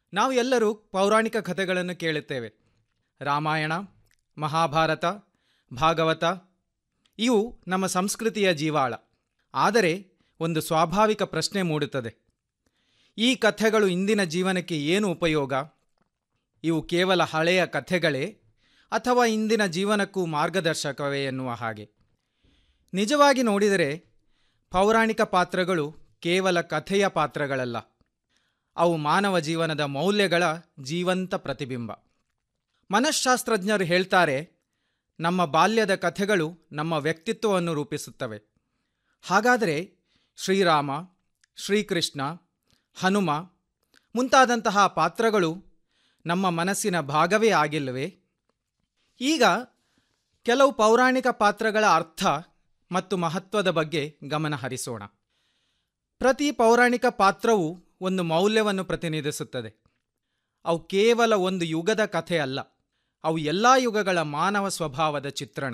ನಾವು ಎಲ್ಲರೂ ಪೌರಾಣಿಕ ಕಥೆಗಳನ್ನು ಕೇಳುತ್ತೇವೆ ರಾಮಾಯಣ ಮಹಾಭಾರತ ಭಾಗವತ ಇವು ನಮ್ಮ ಸಂಸ್ಕೃತಿಯ ಜೀವಾಳ ಆದರೆ ಒಂದು ಸ್ವಾಭಾವಿಕ ಪ್ರಶ್ನೆ ಮೂಡುತ್ತದೆ ಈ ಕಥೆಗಳು ಇಂದಿನ ಜೀವನಕ್ಕೆ ಏನು ಉಪಯೋಗ ಇವು ಕೇವಲ ಹಳೆಯ ಕಥೆಗಳೇ ಅಥವಾ ಇಂದಿನ ಜೀವನಕ್ಕೂ ಮಾರ್ಗದರ್ಶಕವೇ ಎನ್ನುವ ಹಾಗೆ ನಿಜವಾಗಿ ನೋಡಿದರೆ ಪೌರಾಣಿಕ ಪಾತ್ರಗಳು ಕೇವಲ ಕಥೆಯ ಪಾತ್ರಗಳಲ್ಲ ಅವು ಮಾನವ ಜೀವನದ ಮೌಲ್ಯಗಳ ಜೀವಂತ ಪ್ರತಿಬಿಂಬ ಮನಃಶಾಸ್ತ್ರಜ್ಞರು ಹೇಳ್ತಾರೆ ನಮ್ಮ ಬಾಲ್ಯದ ಕಥೆಗಳು ನಮ್ಮ ವ್ಯಕ್ತಿತ್ವವನ್ನು ರೂಪಿಸುತ್ತವೆ ಹಾಗಾದರೆ ಶ್ರೀರಾಮ ಶ್ರೀಕೃಷ್ಣ ಹನುಮ ಮುಂತಾದಂತಹ ಪಾತ್ರಗಳು ನಮ್ಮ ಮನಸ್ಸಿನ ಭಾಗವೇ ಆಗಿಲ್ಲವೇ ಈಗ ಕೆಲವು ಪೌರಾಣಿಕ ಪಾತ್ರಗಳ ಅರ್ಥ ಮತ್ತು ಮಹತ್ವದ ಬಗ್ಗೆ ಗಮನ ಹರಿಸೋಣ ಪ್ರತಿ ಪೌರಾಣಿಕ ಪಾತ್ರವು ಒಂದು ಮೌಲ್ಯವನ್ನು ಪ್ರತಿನಿಧಿಸುತ್ತದೆ ಅವು ಕೇವಲ ಒಂದು ಯುಗದ ಕಥೆ ಅಲ್ಲ ಅವು ಎಲ್ಲ ಯುಗಗಳ ಮಾನವ ಸ್ವಭಾವದ ಚಿತ್ರಣ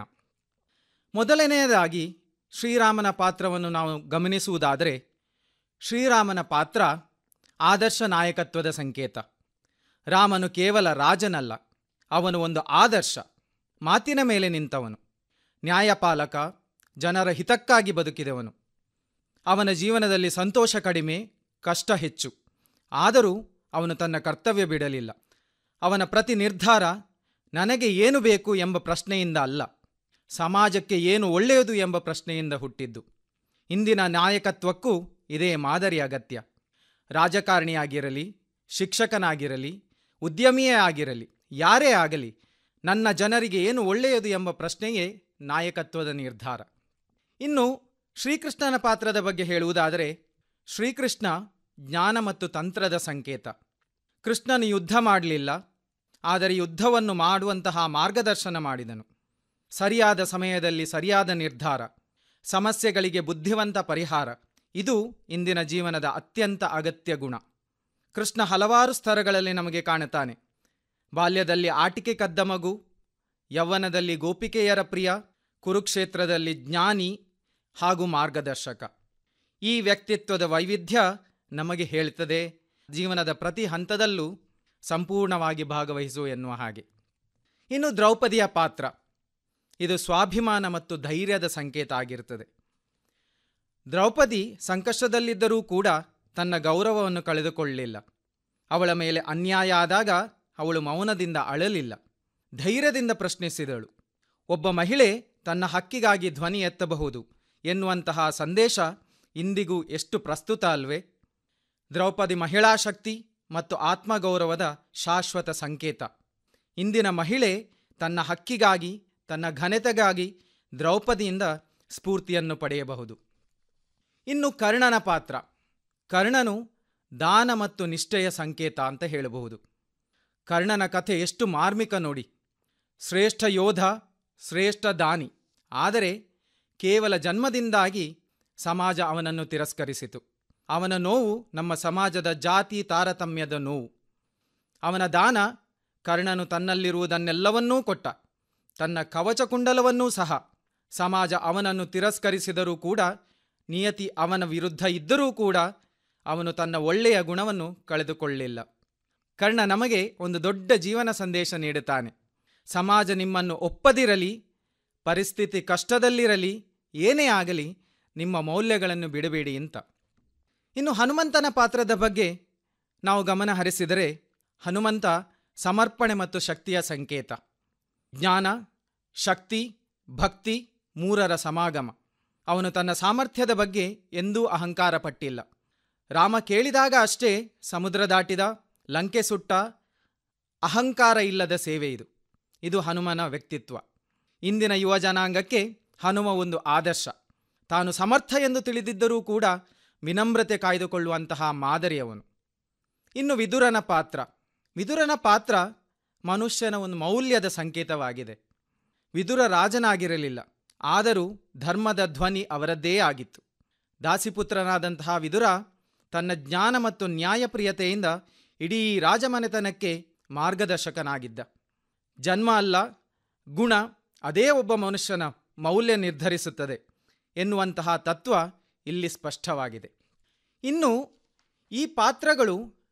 ಮೊದಲನೆಯದಾಗಿ ಶ್ರೀರಾಮನ ಪಾತ್ರವನ್ನು ನಾವು ಗಮನಿಸುವುದಾದರೆ ಶ್ರೀರಾಮನ ಪಾತ್ರ ಆದರ್ಶ ನಾಯಕತ್ವದ ಸಂಕೇತ ರಾಮನು ಕೇವಲ ರಾಜನಲ್ಲ ಅವನು ಒಂದು ಆದರ್ಶ ಮಾತಿನ ಮೇಲೆ ನಿಂತವನು ನ್ಯಾಯಪಾಲಕ ಜನರ ಹಿತಕ್ಕಾಗಿ ಬದುಕಿದವನು ಅವನ ಜೀವನದಲ್ಲಿ ಸಂತೋಷ ಕಡಿಮೆ ಕಷ್ಟ ಹೆಚ್ಚು ಆದರೂ ಅವನು ತನ್ನ ಕರ್ತವ್ಯ ಬಿಡಲಿಲ್ಲ ಅವನ ಪ್ರತಿ ನಿರ್ಧಾರ ನನಗೆ ಏನು ಬೇಕು ಎಂಬ ಪ್ರಶ್ನೆಯಿಂದ ಅಲ್ಲ ಸಮಾಜಕ್ಕೆ ಏನು ಒಳ್ಳೆಯದು ಎಂಬ ಪ್ರಶ್ನೆಯಿಂದ ಹುಟ್ಟಿದ್ದು ಇಂದಿನ ನಾಯಕತ್ವಕ್ಕೂ ಇದೇ ಮಾದರಿ ಅಗತ್ಯ ರಾಜಕಾರಣಿಯಾಗಿರಲಿ ಶಿಕ್ಷಕನಾಗಿರಲಿ ಉದ್ಯಮಿಯೇ ಆಗಿರಲಿ ಯಾರೇ ಆಗಲಿ ನನ್ನ ಜನರಿಗೆ ಏನು ಒಳ್ಳೆಯದು ಎಂಬ ಪ್ರಶ್ನೆಯೇ ನಾಯಕತ್ವದ ನಿರ್ಧಾರ ಇನ್ನು ಶ್ರೀಕೃಷ್ಣನ ಪಾತ್ರದ ಬಗ್ಗೆ ಹೇಳುವುದಾದರೆ ಶ್ರೀಕೃಷ್ಣ ಜ್ಞಾನ ಮತ್ತು ತಂತ್ರದ ಸಂಕೇತ ಕೃಷ್ಣನು ಯುದ್ಧ ಮಾಡಲಿಲ್ಲ ಆದರೆ ಯುದ್ಧವನ್ನು ಮಾಡುವಂತಹ ಮಾರ್ಗದರ್ಶನ ಮಾಡಿದನು ಸರಿಯಾದ ಸಮಯದಲ್ಲಿ ಸರಿಯಾದ ನಿರ್ಧಾರ ಸಮಸ್ಯೆಗಳಿಗೆ ಬುದ್ಧಿವಂತ ಪರಿಹಾರ ಇದು ಇಂದಿನ ಜೀವನದ ಅತ್ಯಂತ ಅಗತ್ಯ ಗುಣ ಕೃಷ್ಣ ಹಲವಾರು ಸ್ತರಗಳಲ್ಲಿ ನಮಗೆ ಕಾಣುತ್ತಾನೆ ಬಾಲ್ಯದಲ್ಲಿ ಆಟಿಕೆ ಕದ್ದ ಮಗು ಯೌವನದಲ್ಲಿ ಗೋಪಿಕೆಯರ ಪ್ರಿಯ ಕುರುಕ್ಷೇತ್ರದಲ್ಲಿ ಜ್ಞಾನಿ ಹಾಗೂ ಮಾರ್ಗದರ್ಶಕ ಈ ವ್ಯಕ್ತಿತ್ವದ ವೈವಿಧ್ಯ ನಮಗೆ ಹೇಳ್ತದೆ ಜೀವನದ ಪ್ರತಿ ಹಂತದಲ್ಲೂ ಸಂಪೂರ್ಣವಾಗಿ ಭಾಗವಹಿಸು ಎನ್ನುವ ಹಾಗೆ ಇನ್ನು ದ್ರೌಪದಿಯ ಪಾತ್ರ ಇದು ಸ್ವಾಭಿಮಾನ ಮತ್ತು ಧೈರ್ಯದ ಸಂಕೇತ ಆಗಿರುತ್ತದೆ ದ್ರೌಪದಿ ಸಂಕಷ್ಟದಲ್ಲಿದ್ದರೂ ಕೂಡ ತನ್ನ ಗೌರವವನ್ನು ಕಳೆದುಕೊಳ್ಳಲಿಲ್ಲ ಅವಳ ಮೇಲೆ ಅನ್ಯಾಯ ಆದಾಗ ಅವಳು ಮೌನದಿಂದ ಅಳಲಿಲ್ಲ ಧೈರ್ಯದಿಂದ ಪ್ರಶ್ನಿಸಿದಳು ಒಬ್ಬ ಮಹಿಳೆ ತನ್ನ ಹಕ್ಕಿಗಾಗಿ ಧ್ವನಿ ಎತ್ತಬಹುದು ಎನ್ನುವಂತಹ ಸಂದೇಶ ಇಂದಿಗೂ ಎಷ್ಟು ಪ್ರಸ್ತುತ ಅಲ್ವೇ ದ್ರೌಪದಿ ಮಹಿಳಾ ಶಕ್ತಿ ಮತ್ತು ಆತ್ಮಗೌರವದ ಶಾಶ್ವತ ಸಂಕೇತ ಇಂದಿನ ಮಹಿಳೆ ತನ್ನ ಹಕ್ಕಿಗಾಗಿ ತನ್ನ ಘನತೆಗಾಗಿ ದ್ರೌಪದಿಯಿಂದ ಸ್ಫೂರ್ತಿಯನ್ನು ಪಡೆಯಬಹುದು ಇನ್ನು ಕರ್ಣನ ಪಾತ್ರ ಕರ್ಣನು ದಾನ ಮತ್ತು ನಿಷ್ಠೆಯ ಸಂಕೇತ ಅಂತ ಹೇಳಬಹುದು ಕರ್ಣನ ಕಥೆ ಎಷ್ಟು ಮಾರ್ಮಿಕ ನೋಡಿ ಶ್ರೇಷ್ಠ ಯೋಧ ಶ್ರೇಷ್ಠ ದಾನಿ ಆದರೆ ಕೇವಲ ಜನ್ಮದಿಂದಾಗಿ ಸಮಾಜ ಅವನನ್ನು ತಿರಸ್ಕರಿಸಿತು ಅವನ ನೋವು ನಮ್ಮ ಸಮಾಜದ ಜಾತಿ ತಾರತಮ್ಯದ ನೋವು ಅವನ ದಾನ ಕರ್ಣನು ತನ್ನಲ್ಲಿರುವುದನ್ನೆಲ್ಲವನ್ನೂ ಕೊಟ್ಟ ತನ್ನ ಕವಚಕುಂಡಲವನ್ನೂ ಸಹ ಸಮಾಜ ಅವನನ್ನು ತಿರಸ್ಕರಿಸಿದರೂ ಕೂಡ ನಿಯತಿ ಅವನ ವಿರುದ್ಧ ಇದ್ದರೂ ಕೂಡ ಅವನು ತನ್ನ ಒಳ್ಳೆಯ ಗುಣವನ್ನು ಕಳೆದುಕೊಳ್ಳಲಿಲ್ಲ ಕರ್ಣ ನಮಗೆ ಒಂದು ದೊಡ್ಡ ಜೀವನ ಸಂದೇಶ ನೀಡುತ್ತಾನೆ ಸಮಾಜ ನಿಮ್ಮನ್ನು ಒಪ್ಪದಿರಲಿ ಪರಿಸ್ಥಿತಿ ಕಷ್ಟದಲ್ಲಿರಲಿ ಏನೇ ಆಗಲಿ ನಿಮ್ಮ ಮೌಲ್ಯಗಳನ್ನು ಬಿಡಬೇಡಿ ಅಂತ ಇನ್ನು ಹನುಮಂತನ ಪಾತ್ರದ ಬಗ್ಗೆ ನಾವು ಗಮನ ಹರಿಸಿದರೆ ಹನುಮಂತ ಸಮರ್ಪಣೆ ಮತ್ತು ಶಕ್ತಿಯ ಸಂಕೇತ ಜ್ಞಾನ ಶಕ್ತಿ ಭಕ್ತಿ ಮೂರರ ಸಮಾಗಮ ಅವನು ತನ್ನ ಸಾಮರ್ಥ್ಯದ ಬಗ್ಗೆ ಎಂದೂ ಅಹಂಕಾರ ಪಟ್ಟಿಲ್ಲ ರಾಮ ಕೇಳಿದಾಗ ಅಷ್ಟೇ ಸಮುದ್ರ ದಾಟಿದ ಲಂಕೆ ಸುಟ್ಟ ಅಹಂಕಾರ ಇಲ್ಲದ ಸೇವೆ ಇದು ಇದು ಹನುಮನ ವ್ಯಕ್ತಿತ್ವ ಇಂದಿನ ಯುವ ಜನಾಂಗಕ್ಕೆ ಹನುಮ ಒಂದು ಆದರ್ಶ ತಾನು ಸಮರ್ಥ ಎಂದು ತಿಳಿದಿದ್ದರೂ ಕೂಡ ವಿನಮ್ರತೆ ಕಾಯ್ದುಕೊಳ್ಳುವಂತಹ ಮಾದರಿಯವನು ಇನ್ನು ವಿದುರನ ಪಾತ್ರ ವಿದುರನ ಪಾತ್ರ ಮನುಷ್ಯನ ಒಂದು ಮೌಲ್ಯದ ಸಂಕೇತವಾಗಿದೆ ವಿದುರ ರಾಜನಾಗಿರಲಿಲ್ಲ ಆದರೂ ಧರ್ಮದ ಧ್ವನಿ ಅವರದ್ದೇ ಆಗಿತ್ತು ದಾಸಿಪುತ್ರನಾದಂತಹ ವಿದುರ ತನ್ನ ಜ್ಞಾನ ಮತ್ತು ನ್ಯಾಯಪ್ರಿಯತೆಯಿಂದ ಇಡೀ ರಾಜಮನೆತನಕ್ಕೆ ಮಾರ್ಗದರ್ಶಕನಾಗಿದ್ದ ಜನ್ಮ ಅಲ್ಲ ಗುಣ ಅದೇ ಒಬ್ಬ ಮನುಷ್ಯನ ಮೌಲ್ಯ ನಿರ್ಧರಿಸುತ್ತದೆ ಎನ್ನುವಂತಹ ತತ್ವ ಇಲ್ಲಿ ಸ್ಪಷ್ಟವಾಗಿದೆ ಇನ್ನು ಈ ಪಾತ್ರಗಳು